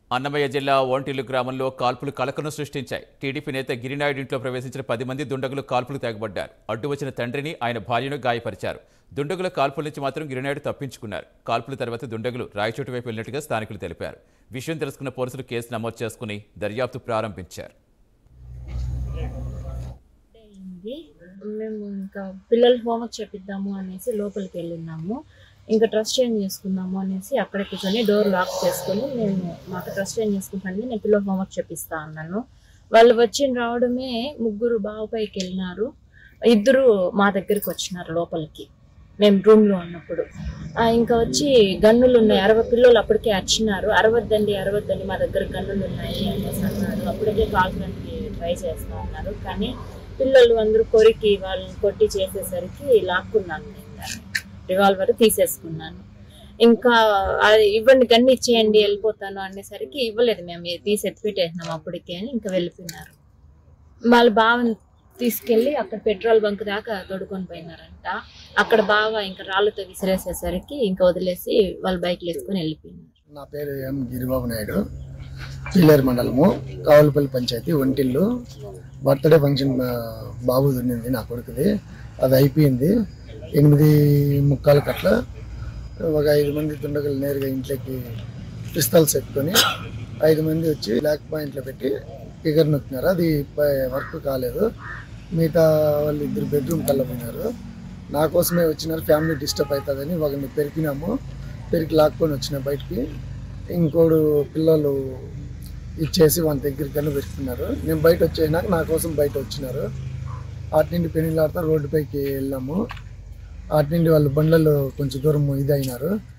అన్నమయ్య జిల్లా ఓంటిల్లు గ్రామంలో కాల్పులు కలకను సృష్టించాయి టీడీపీ నేత గిరినాయుడు ఇంట్లో ప్రవేశించిన పది మంది దుండగులు కాల్పులు తెగబడ్డారు అడ్డు వచ్చిన తండ్రిని ఆయన భార్యను గాయపరిచారు దుండగుల కాల్పుల నుంచి మాత్రం గిరినాయుడు తప్పించుకున్నారు కాల్పుల తర్వాత దుండగులు రాయచోటు వైపు వెళ్ళినట్టుగా స్థానికులు తెలిపారు విషయం తెలుసుకున్న పోలీసులు కేసు నమోదు చేసుకుని దర్యాప్తు ప్రారంభించారు అయింది మేము ఇంకా పిల్లలు హోంవర్క్ చేపిద్దాము అనేసి లోపలికి వెళ్ళినాము ఇంకా డ్రెస్ చేంజ్ చేసుకుందాము అనేసి అక్కడే కూర్చొని డోర్ లాక్ చేసుకొని నేను మాకు డ్రెస్ చేంజ్ చేసుకుంటాను నేను పిల్లలు హోంవర్క్ చేపిస్తా అన్నాను వాళ్ళు వచ్చి రావడమే ముగ్గురు బావ పైకి వెళ్ళినారు ఇద్దరు మా దగ్గరికి వచ్చినారు లోపలికి మేము రూమ్ లో ఉన్నప్పుడు ఆ, ఇంకా వచ్చి గన్నులు ఉన్నాయి అరవై పిల్లలు అప్పటికే వచ్చినారు అరవద్దండి అరవద్దండి మా దగ్గర గన్నులు ఉన్నాయి అనేసి అన్నారు అప్పటికే కాల్చడానికి ట్రై చేస్తా ఉన్నారు కానీ పిల్లలు అందరూ కొరికి వాళ్ళని కొట్టి చేసేసరికి లాక్కున్నాను నేను దాన్ని రివాల్వర్ తీసేసుకున్నాను ఇంకా అది ఇవ్వండి గన్ని ఇచ్చేయండి వెళ్ళిపోతాను అనేసరికి ఇవ్వలేదు మేము ఇది తీసి ఎత్తిపెట్టేసినాం అప్పటికే అని ఇంకా వెళ్ళిపోయినారు వాళ్ళ బావని తీసుకెళ్ళి అక్కడ పెట్రోల్ బంక్ దాకా తొడుకొని పోయినారంట అక్కడ బావ ఇంకా రాళ్ళతో విసిరేసేసరికి ఇంకా వదిలేసి వాళ్ళ బైక్లు వేసుకొని వెళ్ళిపోయినారు నా పేరు ఎం గిరిబాబు నాయుడు పిల్లేరు మండలము కావులపల్లి పంచాయతీ ఒంటిల్లు బర్త్డే ఫంక్షన్ ఆ, బాబుది ఉన్నింది నా కొడుకుది అది అయిపోయింది ఎనిమిది ముక్కాలు అట్లా ఒక ఐదు మంది దుండగులు నేరుగా ఇంట్లోకి పిస్తల్స్ ఎత్తుకొని ఐదు మంది వచ్చి బ్లాక్ పాయింట్లో పెట్టి ఫిగర్ నొక్కినారు అది ప- వర్క్ కాలేదు మిగతా వాళ్ళు ఇద్దరు బెడ్రూమ్ కల్లా పోయినారు నా కోసమే వచ్చినారు ఫ్యామిలీ డిస్టర్బ్ అవుతుందని ఒకరిని పెరికినాము పెరికి లాక్కొని వచ్చిన బయటికి ఇంకోడు పిల్లలు ఇచ్చేసి వాళ్ళ దగ్గరికి కన్నా పెట్టుకున్నారు నేను బయట వచ్చేసినాక నా కోసం బయట వచ్చినారు అటు నుండి పెళ్ళిళ్ళాడుతా రోడ్డుపైకి వెళ్ళాము అటు నుండి వాళ్ళు బండ్లలో కొంచెం దూరం ఇది అయినారు